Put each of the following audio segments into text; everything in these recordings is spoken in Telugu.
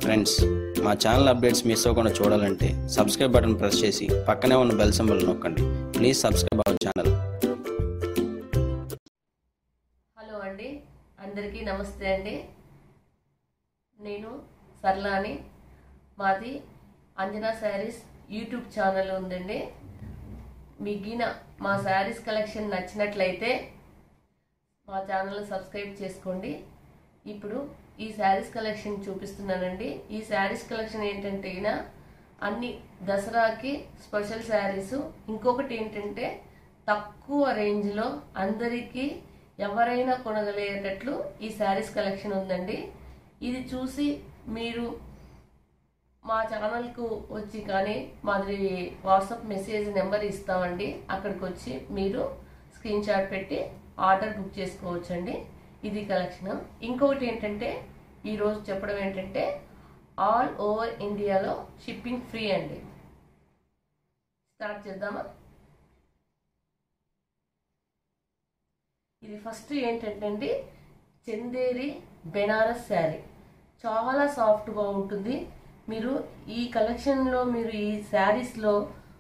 ఫ్రెండ్స్ మా ఛానల్ అప్డేట్స్ మిస్ అవ్వకుండా చూడాలంటే సబ్స్క్రైబ్ బటన్ ప్రెస్ చేసి పక్కనే ఉన్న బెల్ సింబల్ నొక్కండి please subscribe our channel hello అండి అందరికీ నమస్తే అండి నేను సర్లాని మాది అంజనా శారీస్ యూట్యూబ్ ఛానల్ ఉందండి మిగిలిన మా శారీస్ కలెక్షన్ నచ్చినట్లయితే మా ఛానల్ సబ్స్క్రైబ్ చేసుకోండి ఇప్పుడు ఈ శారీస్ కలెక్షన్ చూపిస్తున్నానండి ఈ శారీస్ కలెక్షన్ ఏంటంటే గిన అన్ని దసరాకి స్పెషల్ శారీస్ ఇంకొకటి ఏంటంటే తక్కువ రేంజ్లో అందరికీ ఎవరైనా కొనగలిగేటట్లు ఈ శారీస్ కలెక్షన్ ఉందండి ఇది చూసి మీరు మా ఛానల్కు వచ్చి కానీ మాది వాట్సాప్ మెసేజ్ నెంబర్ ఇస్తామండి అక్కడికి వచ్చి మీరు స్క్రీన్ షాట్ పెట్టి ఆర్డర్ బుక్ చేసుకోవచ్చండి ఇది కలెక్షన్ ఇంకొకటి ఏంటంటే ఈరోజు చెప్పడం ఏంటంటే ఆల్ ఓవర్ ఇండియాలో షిప్పింగ్ ఫ్రీ అండి స్టార్ట్ చేద్దామా ఇది ఫస్ట్ ఏంటంటే అండి చందేరి బెనారస్ శారీ చాలా సాఫ్ట్గా ఉంటుంది మీరు ఈ కలెక్షన్లో మీరు ఈ శారీస్లో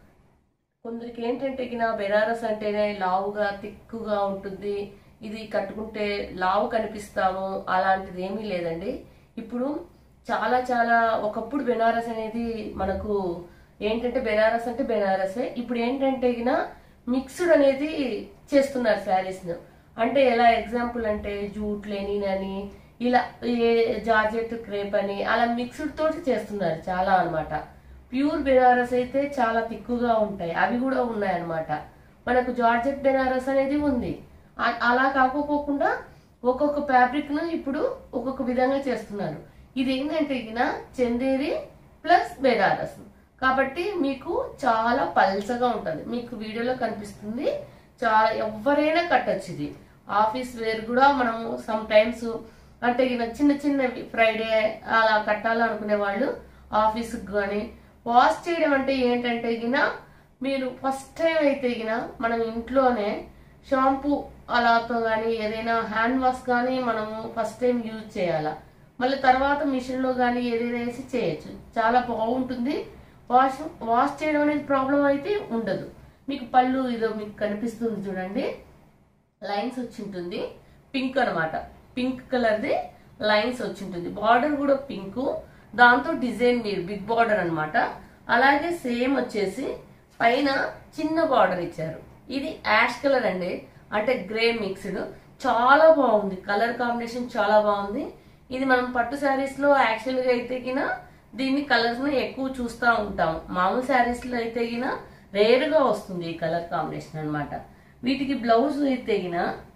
కొందరికి ఏంటంటే గిన బెనారస్ అంటేనే లావుగా తిక్కుగా ఉంటుంది ఇది కట్టుకుంటే లావు కనిపిస్తాము అలాంటిది ఏమీ లేదండి ఇప్పుడు చాలా చాలా ఒకప్పుడు బెనారస్ అనేది మనకు ఏంటంటే బెనారస్ అంటే బెనారసే ఇప్పుడు ఏంటంటే గిన మిక్స్డ్ అనేది చేస్తున్నారు శారీస్ అంటే ఎలా ఎగ్జాంపుల్ అంటే జూట్ లెనిన్ అని ఇలా ఏ జార్జెట్ క్రేప్ అని అలా మిక్స్డ్ తోటి చేస్తున్నారు చాలా అన్నమాట ప్యూర్ బెనారస్ అయితే చాలా తిక్కుగా ఉంటాయి అవి కూడా ఉన్నాయి అన్నమాట మనకు జార్జెట్ బెనారస్ అనేది ఉంది ఆ- అలా కాకపోకుండా ఒక్కొక్క ఫ్యాబ్రిక్ ను ఇప్పుడు ఒక్కొక్క విధంగా చేస్తున్నారు ఇది ఏంటంటే ఇగిన చందేరి ప్లస్ బెనారస్ కాబట్టి మీకు చాలా పల్చగా ఉంటుంది మీకు వీడియోలో కనిపిస్తుంది చాలా ఎవరైనా కట్టొచ్చు ఇది ఆఫీస్ వేర్ కూడా మనము సమ్ టైమ్స్ అంటే ఇగిన చిన్న చిన్న ఫ్రైడే అలా కట్టాలనుకునే వాళ్ళు ఆఫీస్కి కానీ వాష్ చేయడం అంటే ఏంటంటే గిన మీరు ఫస్ట్ టైం అయితే గిన మనం ఇంట్లోనే షాంపూ అలాతో కానీ ఏదైనా హ్యాండ్ వాష్ కానీ మనము ఫస్ట్ టైం యూజ్ చేయాలా మళ్ళీ తర్వాత మిషన్లో కానీ ఏదైనా వేసి చేయొచ్చు చాలా బాగుంటుంది వాష్ వాష్ చేయడం అనేది ప్రాబ్లం అయితే ఉండదు మీకు పళ్ళు ఇదో మీకు కనిపిస్తుంది చూడండి లైన్స్ వచ్చి ఉంటుంది పింక్ అనమాట పింక్ కలర్ది లైన్స్ వచ్చి ఉంటుంది బార్డర్ కూడా పింక్ దాంతో డిజైన్ మీరు బిగ్ బార్డర్ అన్నమాట అలాగే సేమ్ వచ్చేసి పైన చిన్న బార్డర్ ఇచ్చారు ఇది యాష్ కలర్ అండి అంటే గ్రే మిక్స్డ్ చాలా బాగుంది కలర్ కాంబినేషన్ చాలా బాగుంది ఇది మనం పట్టు శారీస్ లో యాక్చువల్ గా అయితే గిన దీన్ని కలర్స్ ని ఎక్కువ చూస్తూ ఉంటాం మామూలు శారీస్ లో అయితే గిన రేర్ గా వస్తుంది ఈ కలర్ కాంబినేషన్ అన్నమాట వీటికి బ్లౌజ్ అయితే గిన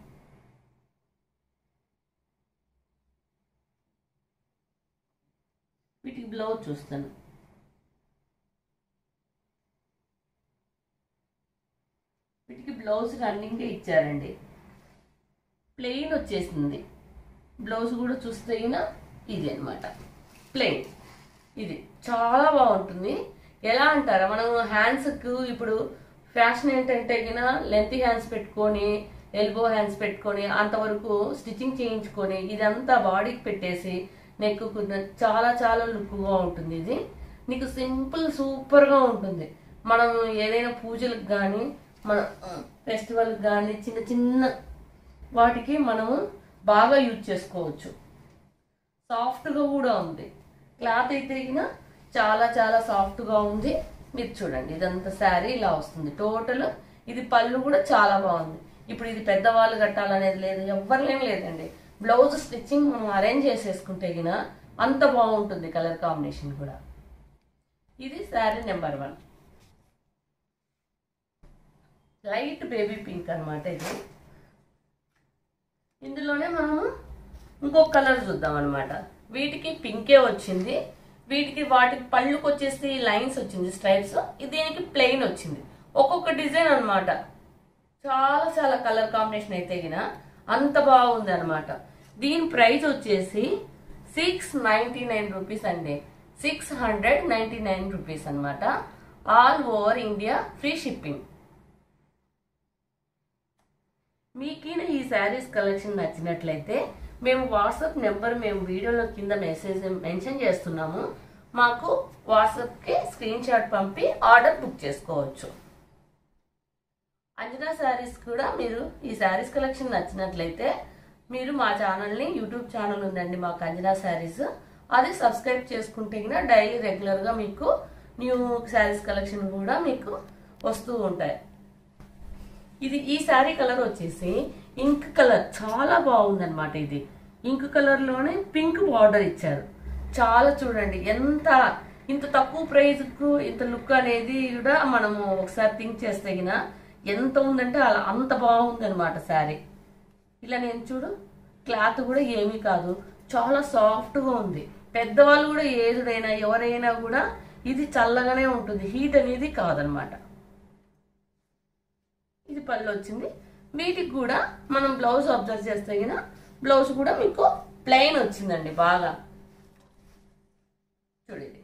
వీటికి బ్లౌజ్ చూస్తాను వీటికి బ్లౌజ్ రన్నింగ్ ఇచ్చారండి ప్లెయిన్ వచ్చేసింది బ్లౌజ్ కూడా చూస్తే గిన ఇది అన్నమాట ప్లెయిన్ ఇది చాలా బాగుంటుంది ఎలా అంటారా మనం హ్యాండ్స్కు ఇప్పుడు ఫ్యాషన్ ఏంటంటే గిన లెంత్ హ్యాండ్స్ పెట్టుకొని ఎల్బో హ్యాండ్స్ పెట్టుకొని అంతవరకు స్టిచ్చింగ్ చేయించుకొని ఇదంతా బాడీకి పెట్టేసి నెక్ చాలా చాలా లుక్గా ఉంటుంది ఇది నీకు సింపుల్ సూపర్గా ఉంటుంది మనం ఏదైనా పూజలకు కానీ మన ఫెస్టివల్కి కానీ చిన్న చిన్న వాటికి మనము బాగా యూజ్ చేసుకోవచ్చు సాఫ్ట్గా కూడా ఉంది క్లాత్ అయితే గిన చాలా చాలా సాఫ్ట్గా ఉంది మీరు చూడండి ఇదంతా శారీ ఇలా వస్తుంది టోటల్ ఇది పళ్ళు కూడా చాలా బాగుంది ఇప్పుడు ఇది పెద్దవాళ్ళు కట్టాలనేది లేదు ఎవరినేం లేదండి బ్లౌజ్ స్టిచ్చింగ్ మనం అరేంజ్ చేసేసుకుంటే గిన అంత బాగుంటుంది కలర్ కాంబినేషన్ కూడా ఇది sari number one light baby pink అన్నమాట ఇది ఇందులోనే మనము ఇంకొక కలర్ చూద్దాం అనమాట వీటికి పింకే వచ్చింది వీటికి వాటికి పళ్ళుకి వచ్చేసి లైన్స్ వచ్చింది స్ట్రైప్స్ దీనికి ప్లెయిన్ వచ్చింది ఒక్కొక్క డిజైన్ అన్నమాట చాలా చాలా కలర్ కాంబినేషన్ అయితే గిన అంత బాగుంది అనమాట దీని ప్రైస్ వచ్చేసి సిక్స్ నైన్టీ నైన్ రూపీస్ అండి six hundred ninety nine rupees అనమాట all over India free shipping మీకు ఈ శారీస్ కలెక్షన్ నచ్చినట్లయితే మేము వాట్సాప్ నెంబర్ మేము వీడియోలో కింద మెసేజ్ మెన్షన్ చేస్తున్నాము మాకు వాట్సాప్కి స్క్రీన్ షాట్ పంపి ఆర్డర్ బుక్ చేసుకోవచ్చు అంజనా శారీస్ కూడా మీరు ఈ శారీస్ కలెక్షన్ నచ్చినట్లయితే మీరు మా ఛానల్ని యూట్యూబ్ ఛానల్ ఉందండి మాకు అంజనా శారీస్ అది సబ్స్క్రైబ్ చేసుకుంటే కూడా డైలీ రెగ్యులర్గా మీకు న్యూ శారీస్ కలెక్షన్ కూడా మీకు వస్తూ ఉంటాయి ఇది ఈ శారీ కలర్ వచ్చేసి ఇంక్ కలర్ చాలా బాగుందన్నమాట ఇది ఇంక్ కలర్ లోనే పింక్ బార్డర్ ఇచ్చారు చాలా చూడండి ఎంత ఇంత తక్కువ ప్రైస్ కు ఇంత లుక్ అనేది కూడా మనము ఒకసారి థింక్ చేస్తే గిన ఎంత ఉందంటే అలా అంత బాగుంది అనమాట శారీ ఇలా నేను చూడు క్లాత్ కూడా ఏమీ కాదు చాలా సాఫ్ట్ గా ఉంది పెద్దవాళ్ళు కూడా ఏదుడైనా ఎవరైనా కూడా ఇది చల్లగానే ఉంటుంది హీట్ అనేది కాదనమాట ఇది పళ్ళు వచ్చింది వీటికి కూడా మనం బ్లౌజ్ అబ్జర్వ్ చేస్తే గిన బ్లౌజ్ కూడా మీకు ప్లెయిన్ వచ్చిందండి బాగా చూడండి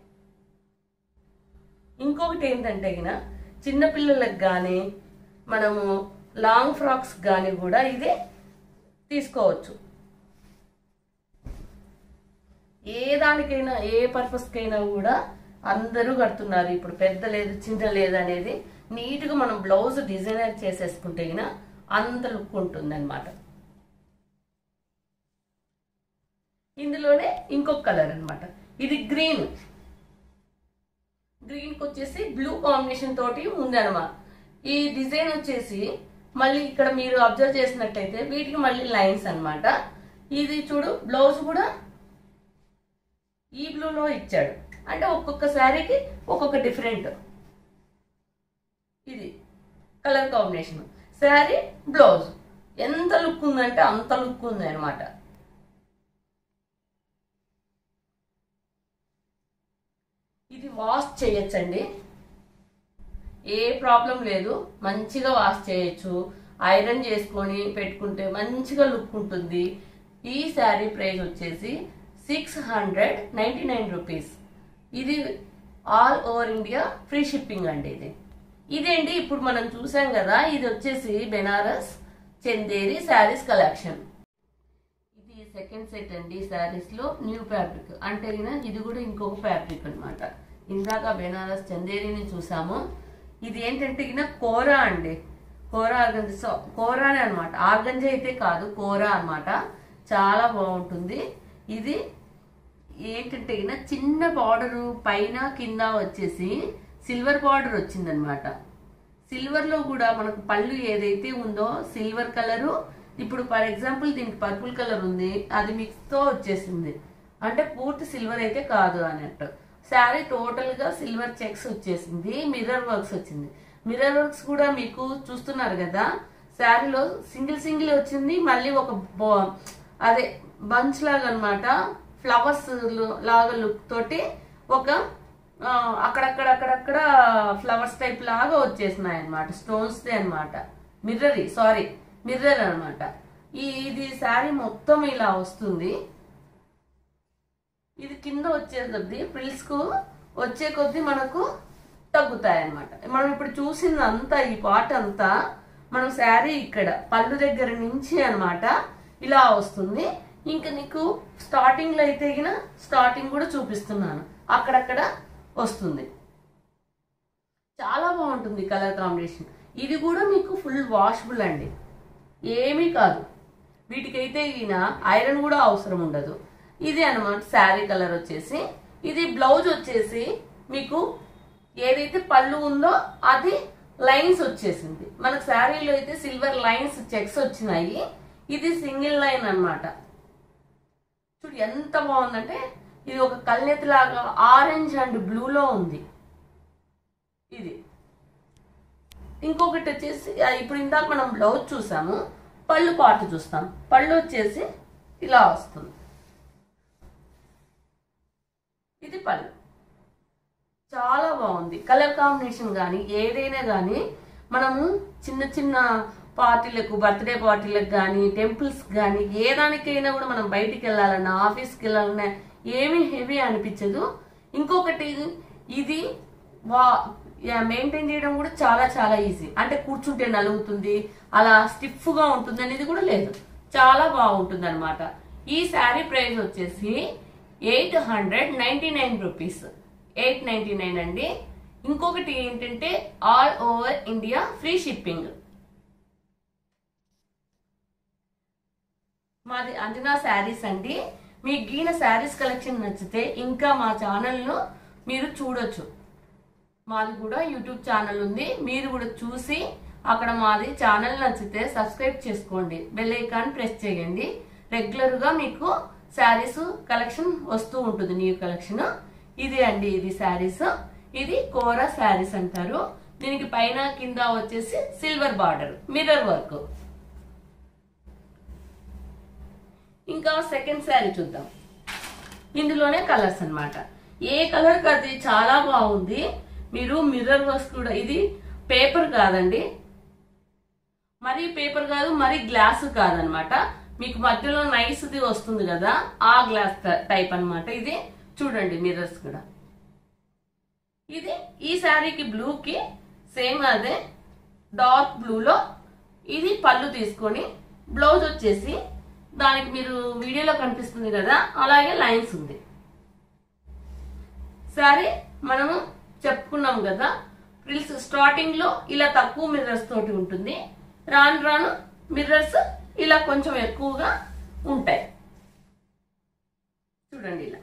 ఇంకొకటి ఏంటంటే గిన చిన్నపిల్లలకు కానీ మనము లాంగ్ ఫ్రాక్స్ కానీ కూడా ఇది తీసుకోవచ్చు ఏ దానికైనా ఏ పర్పస్కైనా కూడా అందరూ కడుతున్నారు ఇప్పుడు పెద్ద లేదు చిన్న లేదు అనేది నీట్గా మనం బ్లౌజ్ డిజైనర్ చేసేసుకుంటే గిన అంత లుక్ ఉంటుంది అనమాట ఇందులోనే ఇంకొక కలర్ అన్నమాట ఇది గ్రీన్ గ్రీన్ కి వచ్చేసి బ్లూ కాంబినేషన్ తోటి ఉందన్నమాట ఈ డిజైన్ వచ్చేసి మళ్ళీ ఇక్కడ మీరు అబ్జర్వ్ చేసినట్టయితే వీటికి మళ్ళీ లైన్స్ అన్నమాట ఇది చూడు బ్లౌజ్ కూడా ఈ బ్లూలో ఇచ్చాడు అంటే ఒక్కొక్క శారీకి ఒక్కొక్క డిఫరెంట్ ఇది కలర్ కాంబినేషన్ శారీ బ్లౌజ్ ఎంత లుక్ ఉందంటే అంత లుక్ ఉంది అనమాట ఇది వాష్ చేయొచ్చండి ఏ ప్రాబ్లం లేదు మంచిగా వాష్ చేయొచ్చు ఐరన్ చేసుకొని పెట్టుకుంటే మంచిగా లుక్ ఉంటుంది ఈ శారీ ప్రైస్ వచ్చేసి six hundred ninety nine rupees ఇది all over India free shipping అండి ఇది ఇదేంటి ఇప్పుడు మనం చూసాం కదా ఇది వచ్చేసి బెనారస్ చందేరి శారీస్ కలెక్షన్ ఇది సెకండ్ సెట్ అండి శారీస్ లో న్యూ ఫ్యాబ్రిక్ అంటే గిన ఇది కూడా ఇంకొక ఫ్యాబ్రిక్ అన్నమాట ఇందాక బెనారస్ చందేరిని చూసాము ఇది ఏంటంటే గిన కోరా అండి కోరా ఆర్గంజ కోరానే అనమాట ఆర్గంజ అయితే కాదు కోరా అన్నమాట చాలా బాగుంటుంది ఇది ఏంటంటే గిన చిన్న బార్డర్ పైన కింద వచ్చేసి సిల్వర్ బార్డర్ వచ్చిందనమాట సిల్వర్ లో కూడా మనకు పళ్ళు ఏదైతే ఉందో సిల్వర్ కలరు ఇప్పుడు ఫర్ ఎగ్జాంపుల్ దీనికి పర్పుల్ కలర్ ఉంది అది మిక్స్ తో వచ్చేసింది అంటే పూర్తి సిల్వర్ అయితే కాదు అన్నట్టు శారీ టోటల్ గా సిల్వర్ చెక్స్ వచ్చేసింది మిర్రర్ వర్క్స్ వచ్చింది మిర్రర్ వర్క్స్ కూడా మీకు చూస్తున్నారు కదా శారీలో సింగిల్ సింగిల్ వచ్చింది మళ్ళీ ఒక బో- అదే బంచ్ లాగా అనమాట ఫ్లవర్స్ లాగా లుక్ తోటి ఒక ఆ, అక్కడక్కడ అక్కడక్కడ ఫ్లవర్స్ టైప్ లాగా వచ్చేసినాయి అనమాట స్టోన్స్ అనమాట మిర్రరీ సారీ మిర్రర్ అన్నమాట ఈ ఇది శారీ మొత్తం ఇలా వస్తుంది ఇది కింద వచ్చే కొద్దీ ఫ్రిల్స్ కు వచ్చే కొద్దీ మనకు తగ్గుతాయి అన్నమాట మనం ఇప్పుడు చూసింది అంతా ఈ పార్ట్ అంతా మనం శారీ ఇక్కడ పళ్ళు దగ్గర నుంచి అన్నమాట ఇలా వస్తుంది ఇంకా నీకు స్టార్టింగ్ లో అయితే గిన స్టార్టింగ్ కూడా చూపిస్తున్నాను అక్కడక్కడ వస్తుంది చాలా బాగుంటుంది కలర్ కాంబినేషన్ ఇది కూడా మీకు ఫుల్ వాషబుల్ అండి ఏమీ కాదు వీటికైతే ఈయన ఐరన్ కూడా అవసరం ఉండదు ఇది అన్నమాట శారీ కలర్ వచ్చేసి ఇది బ్లౌజ్ వచ్చేసి మీకు ఏదైతే పళ్ళు ఉందో అది లైన్స్ వచ్చేసింది మనకు శారీలో అయితే సిల్వర్ లైన్స్ చెక్స్ వచ్చినాయి ఇది సింగిల్ లైన్ అన్నమాట చూడు ఎంత బాగుందంటే ఇది ఒక కల్నెత్తి లాగా ఆరెంజ్ అండ్ బ్లూలో ఉంది ఇది ఇంకొకటి వచ్చేసి ఆ, ఇప్పుడు ఇందాక మనం బ్లౌజ్ చూసాము పళ్ళు పార్ట్ చూస్తాం పళ్ళు వచ్చేసి ఇలా వస్తుంది ఇది పళ్ళు చాలా బాగుంది కలర్ కాంబినేషన్ కానీ ఏదైనా కానీ మనము చిన్న చిన్న పార్టీలకు బర్త్డే పార్టీలకు కానీ టెంపుల్స్ కానీ ఏ దానికైనా కూడా మనం బయటికి వెళ్ళాలన్నా ఆఫీస్కి వెళ్ళాలన్నా ఏమీ హెవీ అనిపించదు ఇంకొకటి ఇది వా మెయింటైన్ చేయడం కూడా చాలా చాలా ఈజీ అంటే కూర్చుంటే నలుగుతుంది అలా స్టిఫ్ గా ఉంటుంది అనేది కూడా లేదు చాలా బాగుంటుంది అనమాట ఈ శారీ ప్రైస్ వచ్చేసి eight hundred ninety nine rupees eight ninety nine అండి ఇంకొకటి ఏంటంటే all over India free shipping మాది అంజనా శారీస్ అండి మీకు గీన శారీస్ కలెక్షన్ నచ్చితే ఇంకా మా ఛానల్ను మీరు చూడొచ్చు మాది కూడా యూట్యూబ్ ఛానల్ ఉంది మీరు కూడా చూసి అక్కడ మాది ఛానల్ నచ్చితే సబ్స్క్రైబ్ చేసుకోండి బెల్ ఐకాన్ ప్రెస్ చేయండి రెగ్యులర్ గా మీకు శారీస్ కలెక్షన్ వస్తూ ఉంటుంది న్యూ కలెక్షన్ ఇది అండి ఇది శారీస్ ఇది కోరా శారీస్ అంటారు దీనికి పైన కింద వచ్చేసి సిల్వర్ బార్డర్ మిర్రర్ వర్క్ ఇంకా సెకండ్ శారీ చూద్దాం ఇందులోనే కలర్స్ అన్నమాట ఏ కలర్ అది చాలా బాగుంది మీరు మిర్రర్ వర్క్స్ కూడా ఇది పేపర్ కాదండి మరి పేపర్ కాదు మరి గ్లాస్ కాదనమాట మీకు మధ్యలో నైస్ది వస్తుంది కదా ఆ గ్లాస్ టైప్ అన్నమాట ఇది చూడండి మిర్రర్స్ కూడా ఇది ఈ శారీకి బ్లూకి సేమ్ అదే డార్క్ బ్లూలో ఇది పళ్ళు తీసుకొని బ్లౌజ్ వచ్చేసి దానికి మీరు వీడియోలో కనిపిస్తుంది కదా అలాగే లైన్స్ ఉంది సరే మనము చెప్పుకున్నాం కదా ఫ్రిల్స్ స్టార్టింగ్ లో ఇలా తక్కువ మిర్రర్స్ తోటి ఉంటుంది రాను రాను మిర్రర్స్ ఇలా కొంచెం ఎక్కువగా ఉంటాయి చూడండి ఇలా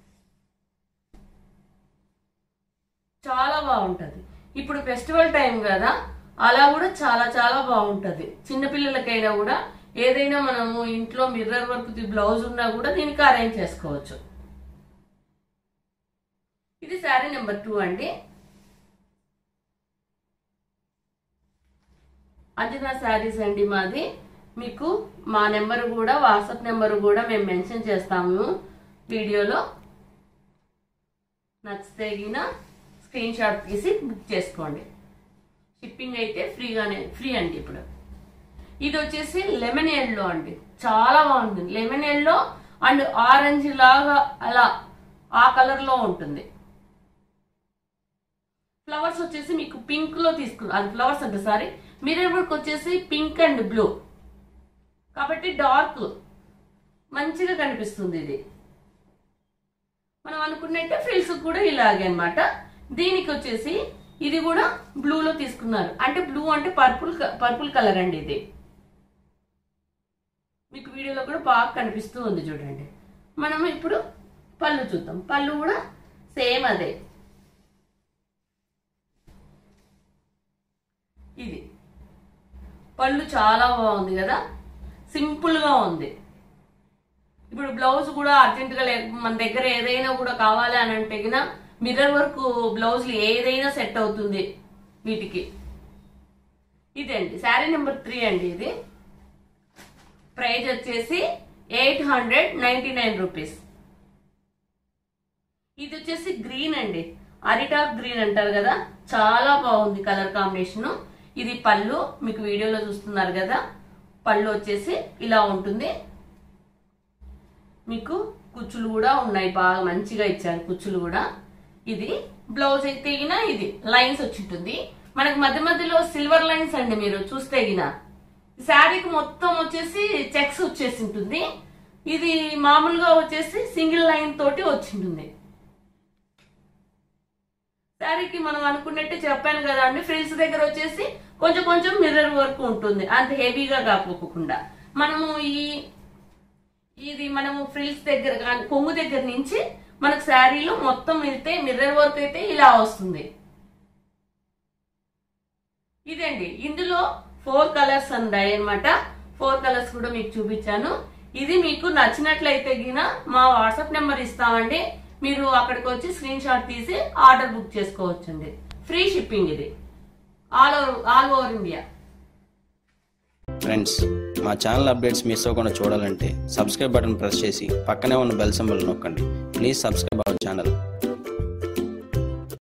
చాలా బాగుంటది ఇప్పుడు ఫెస్టివల్ టైం కదా అలా కూడా చాలా చాలా బాగుంటది చిన్నపిల్లలకైనా కూడా ఏదైనా మనము ఇంట్లో మిర్రర్ వర్క్ బ్లౌజ్ ఉన్నా కూడా దీనికి అరేంజ్ చేసుకోవచ్చు ఇది శారీ నెంబర్ టూ అండి అంజనా శారీస్ అండి మాది మీకు మా నెంబర్ కూడా వాట్సాప్ నెంబర్ కూడా మేము మెన్షన్ చేస్తాము వీడియోలో నచ్చితే గిన స్క్రీన్ షాట్ తీసి బుక్ చేసుకోండి షిప్పింగ్ అయితే ఫ్రీగానే ఫ్రీ అండి ఇప్పుడు ఇది వచ్చేసి లెమన్ ఎల్లో అండి చాలా బాగుంది లెమన్ ఎల్లో అండ్ ఆరెంజ్ లాగా అలా ఆ కలర్ లో ఉంటుంది ఫ్లవర్స్ వచ్చేసి మీకు పింక్ లో తీసుకున్నారు అది ఫ్లవర్స్ అంటే సారీ మిర్రర్ వర్క్ వచ్చేసి పింక్ అండ్ బ్లూ కాబట్టి డార్క్ మంచిగా కనిపిస్తుంది ఇది మనం అనుకున్నట్టే ఫ్రిల్స్ కూడా ఇలాగే అన్నమాట దీనికి వచ్చేసి ఇది కూడా బ్లూలో తీసుకున్నారు అంటే బ్లూ అంటే పర్పుల్ పర్పుల్ కలర్ అండి ఇది మీకు వీడియోలో కూడా బాగా కనిపిస్తూ ఉంది చూడండి మనం ఇప్పుడు పళ్ళు చూద్దాం పళ్ళు కూడా సేమ్ అదే ఇది పళ్ళు చాలా బాగుంది కదా సింపుల్ గా ఉంది ఇప్పుడు బ్లౌజ్ కూడా అర్జెంట్ గా లేక మన దగ్గర ఏదైనా కూడా కావాలి అని అంటే గిన మిర్రర్ వర్క్ బ్లౌజ్ ఏదైనా సెట్ అవుతుంది వీటికి ఇదండి శారీ నెంబర్ త్రీ అండి ఇది ప్రైస్ వచ్చేసి eight hundred ninety nine rupees ఇది వచ్చేసి గ్రీన్ అండి అరిటాక్ గ్రీన్ అంటారు కదా చాలా బాగుంది కలర్ కాంబినేషన్ ఇది పళ్ళు మీకు వీడియోలో చూస్తున్నారు కదా పళ్ళు వచ్చేసి ఇలా ఉంటుంది మీకు కుచ్చులు కూడా ఉన్నాయి బాగా మంచిగా ఇచ్చారు కుచ్చులు కూడా ఇది బ్లౌజ్ అయితే గిన ఇది లైన్స్ వచ్చి ఉంటుంది మనకి మధ్య మధ్యలో సిల్వర్ లైన్స్ అండి మీరు చూస్తే గిన శారీకి మొత్తం వచ్చేసి చెక్స్ వచ్చేసి ఉంటుంది ఇది మామూలుగా వచ్చేసి సింగిల్ లైన్ తోటి వచ్చింటుంది శారీకి మనం అనుకున్నట్టే చెప్పాను కదా అండి ఫ్రిల్స్ దగ్గర వచ్చేసి కొంచెం కొంచెం మిర్రర్ వర్క్ ఉంటుంది అంత హెవీగా కాకపోకుండా మనము ఈ ఇది మనము ఫ్రిల్స్ దగ్గర కానీ కొంగు దగ్గర నుంచి మనకు శారీలో మొత్తం వెళ్తే మిర్రర్ వర్క్ అయితే ఇలా వస్తుంది ఇదండి ఇందులో ఫోర్ కలర్స్ ఉన్నాయి అనమాట ఫోర్ కలర్స్ కూడా మీకు చూపించాను ఇది మీకు నచ్చినట్లయితే గిన మా వాట్సాప్ నెంబర్ ఇస్తామండి మీరు అక్కడికి వచ్చి స్క్రీన్ షాట్ తీసి ఆర్డర్ బుక్ చేసుకోవచ్చండి ఫ్రీ షిప్పింగ్ ఇది all over all over India friends మా ఛానల్ అప్డేట్స్ మిస్ అవ్వకుండా చూడాలంటే సబ్స్క్రైబ్ బటన్ ప్రెస్ చేసి పక్కనే ఉన్న బెల్ సింబల్ నొక్కండి ప్లీజ్ సబ్స్క్రైబ్ అవర్ ఛానల్